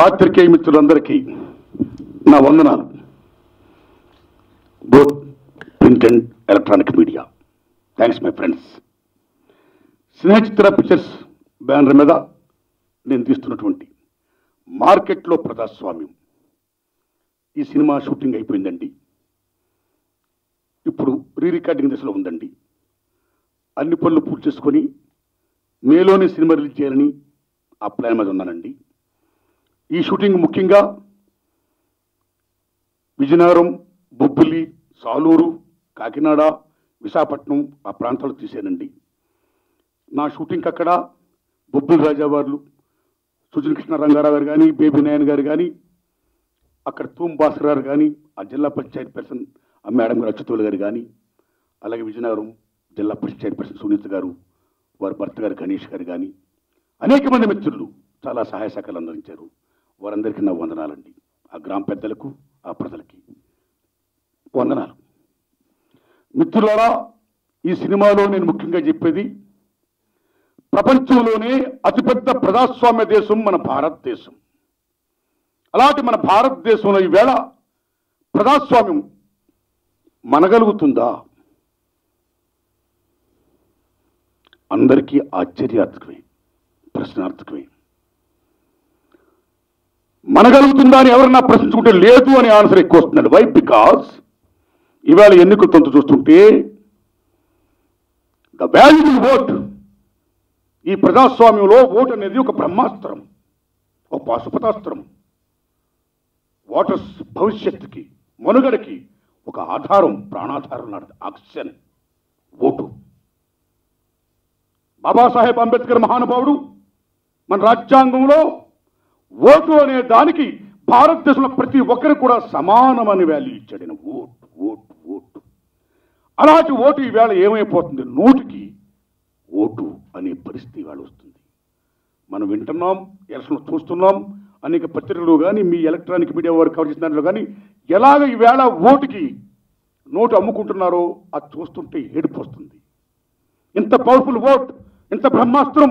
పాత్రికేయ మిత్రులందరికీ నా వందనాలు both print and electronic media thanks my friends Snehachitra pictures banner మీద నేను తీస్తున్నటువంటి మార్కెట్లో ప్రజాస్వామ్యం ఈ సినిమా షూటింగ్ అయిపోయిందండి ఇప్పుడు రీ రికార్డింగ్ దశలో ఉందండి అన్ని పనులు పూర్తి చేసుకొని మేలోనే సినిమా రిలీజ్ చేయాలని ఆ ప్లాన్ మీద ఉన్నానండి ఈ షూటింగ్ ముఖ్యంగా విజయనగరం బొబ్బిలి సాలూరు కాకినాడ విశాఖపట్నం ఆ ప్రాంతాలు తీసానండి నా షూటింగ్ అక్కడ బొబ్బిలి రాజావార్లు సుజన కృష్ణ రంగారావు గారు కానీ బేబీ నాయన్ గారు కానీ అక్కడ తూమ్ భాస్కర్ గారు కానీ ఆ జిల్లా పంచాయతీ పర్సన్ ఆ మేడం గారు అచ్యుతులు గారు కానీ అలాగే విజయనగరం జిల్లా పంచాయతీ పర్సన్ సునీత గారు వారి భర్త గారు గణేష్ గారు కానీ అనేక మంది మిత్రులు చాలా సహాయ సహకారాలు అందించారు వారందరికీ నా వందనాలండి ఆ గ్రామ పెద్దలకు ఆ ప్రజలకి వందనాలు మిత్రులారా ఈ సినిమాలో నేను ముఖ్యంగా చెప్పేది ప్రపంచంలోనే అతిపెద్ద ప్రజాస్వామ్య దేశం మన భారతదేశం అలాంటి మన భారతదేశంలో ఈవేళ ప్రజాస్వామ్యం మనగలుగుతుందా అందరికీ ఆశ్చర్యార్థకమే ప్రశ్నార్థకమే మనగలుగుతుందా అని ఎవరన్నా ప్రశ్నించుకుంటే లేదు అని ఆన్సర్ ఎక్కువ వస్తున్నాడు వై బికాస్ ఇవాళ ఎన్నికల తొంత చూస్తుంటే ద వాల్యుబుల్ ఓట్ ఈ ప్రజాస్వామ్యంలో ఓటు అనేది ఒక బ్రహ్మాస్త్రం ఒక పాశుపతాస్త్రం ఓటర్స్ భవిష్యత్తుకి మనుగడకి ఒక ఆధారం ప్రాణాధారం లాంటిది ఆక్సిజన్ ఓటు బాబాసాహెబ్ అంబేద్కర్ మహానుభావుడు మన రాజ్యాంగంలో ఓటు అనే దానికి భారతదేశంలో ప్రతి ఒక్కరికి కూడా సమానమని వాల్యూ ఇచ్చాడు ఆయన ఓటు ఓటు ఓటు అలాంటి ఓటు ఈవేళ ఏమైపోతుంది నోటికి ఓటు అనే పరిస్థితి ఇవాళ వస్తుంది మనం వింటున్నాం ఎలక్షన్ చూస్తున్నాం అనేక పత్రికలు కానీ మీ ఎలక్ట్రానిక్ మీడియా వారు కవర్ చేసిన దాంట్లో కానీ ఎలాగ ఈవేళ ఓటుకి నోటు అమ్ముకుంటున్నారో అది చూస్తుంటే ఏడుపు వస్తుంది ఇంత పవర్ఫుల్ ఓట్ ఇంత బ్రహ్మాస్త్రం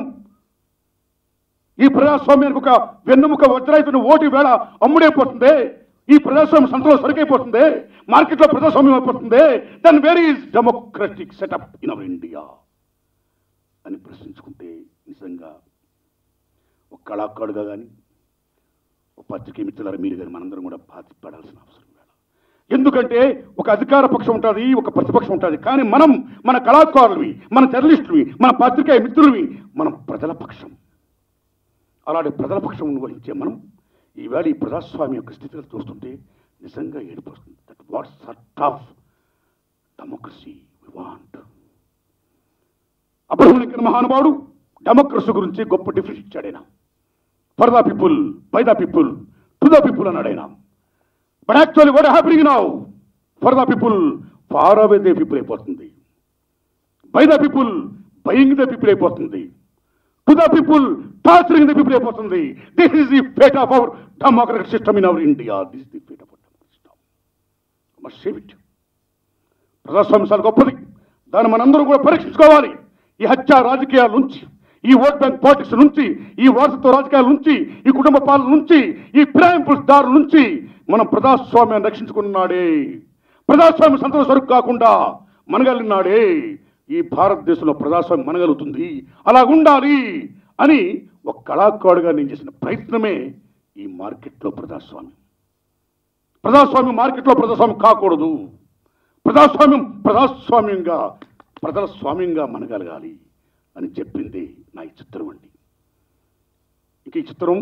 ఈ ప్రజాస్వామ్యానికి ఒక వెన్నుముక వజ్రాయితున్న ఓటు వేళ అమ్ముడైపోతుంది ఈ ప్రజాస్వామ్యం సంతలో సరికైపోతుంది మార్కెట్లో ప్రజాస్వామ్యం అయిపోతుంది then where is democratic setup in our India అని ప్రశ్నించుకుంటే నిజంగా ఒక కళాకారుడుగా కానీ ఒక పత్రికే మిత్రులారా మీరు కానీ మనందరం కూడా బాధపడాల్సిన అవసరం వేళ ఎందుకంటే ఒక అధికార పక్షం ఉంటుంది ఒక ప్రతిపక్షం ఉంటుంది కానీ మనం మన కళాకారులవి మన జర్నలిస్టులవి మన పత్రికా మిత్రులవి మనం ప్రజల పక్షం అలాంటి ప్రజల పక్షం వహించే మనం ఈవేళ ఈ ప్రజాస్వామ్య యొక్క స్థితిగతులు చూస్తుంటే నిజంగా ఏడిపోతుంది that what sort of democracy we want Abraham Lincoln మహానుభావుడు డెమోక్రసీ గురించి గొప్ప డిఫరెన్స్ ఇచ్చాడు ఆయన for the people by the people to the people అన్నాడు ఆయన but actually what happening now for the people far away they people అయిపోతుంది by the people buying the people అయిపోతుంది to the people torturing the people అయిపోతుంది this is the fate of our democratic system in our India this the fate of our democratic system must save it ప్రజాస్వామ్యం చాలా గొప్పది దాన్ని మనందరం కూడా పరీక్షించుకోవాలి ఈ హత్య రాజకీయాల నుంచి ఈ ఓట్ బ్యాంక్ పాలిటిక్స్ నుంచి ఈ వారసత్వ రాజకీయాల నుంచి ఈ కుటుంబ పాలన నుంచి ఈ ఫిరాయింపుల దారుల నుంచి మనం ప్రజాస్వామ్యాన్ని రక్షించుకున్నాడే ప్రజాస్వామ్యం సంతోష సరుకు కాకుండా మనగలిగినాడే ఈ భారతదేశంలో ప్రజాస్వామ్యం మనగలుగుతుంది అలా ఉండాలి అని ఒక కళాకారుడుగా నేను చేసిన ప్రయత్నమే ఈ మార్కెట్లో ప్రజాస్వామ్యం ప్రజాస్వామ్యం మార్కెట్లో ప్రజాస్వామ్యం కాకూడదు ప్రజాస్వామ్యం ప్రజాస్వామ్యంగా ప్రజల స్వామ్యంగా మనగలగాలి అని చెప్పింది నా ఈ చిత్రం అండి ఇంక ఈ చిత్రం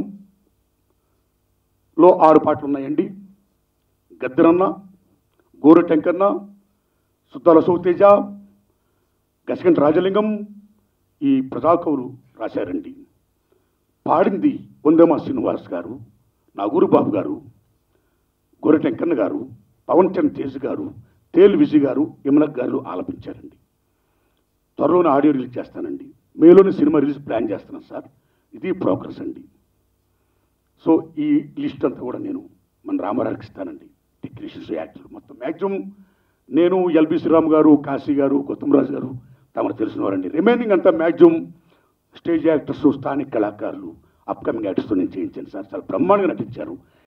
లో ఆరు పాటలు ఉన్నాయండి గద్దరన్న గోరు టెంకన్న సుద్దాల సౌతేజ గసగంటి రాజలింగం ఈ ప్రజాకవులు రాశారండి పాడింది వందమా శ్రీనివాస్ గారు నాగూరు బాబు గారు గోరె టెంకన్న గారు పవన్ చంద్ర తేజ్ గారు తేలు విజయ్ గారు ఇమలక్ గారు ఆలపించారండి త్వరలోనే ఆడియో రిలీజ్ చేస్తానండి మేలోనే సినిమా రిలీజ్ ప్లాన్ చేస్తున్నాను సార్ ఇది ప్రోగ్రెస్ అండి సో ఈ లిస్ట్ అంతా కూడా నేను మన రామారావుకి ఇస్తానండి టెక్నీషియన్స్ యాక్టర్లు మొత్తం మ్యాక్సిమం నేను ఎల్బి శ్రీరామ్ గారు కాశీ గారు గౌతమరాజు గారు తమకు తెలిసిన వారండి రిమైనింగ్ అంతా మ్యాక్సిమం స్టేజ్ యాక్టర్స్ స్థానిక కళాకారులు అప్కమింగ్ యాక్టర్స్తో నేను చేయించాను సార్ చాలా బ్రహ్మాండంగా నటించారు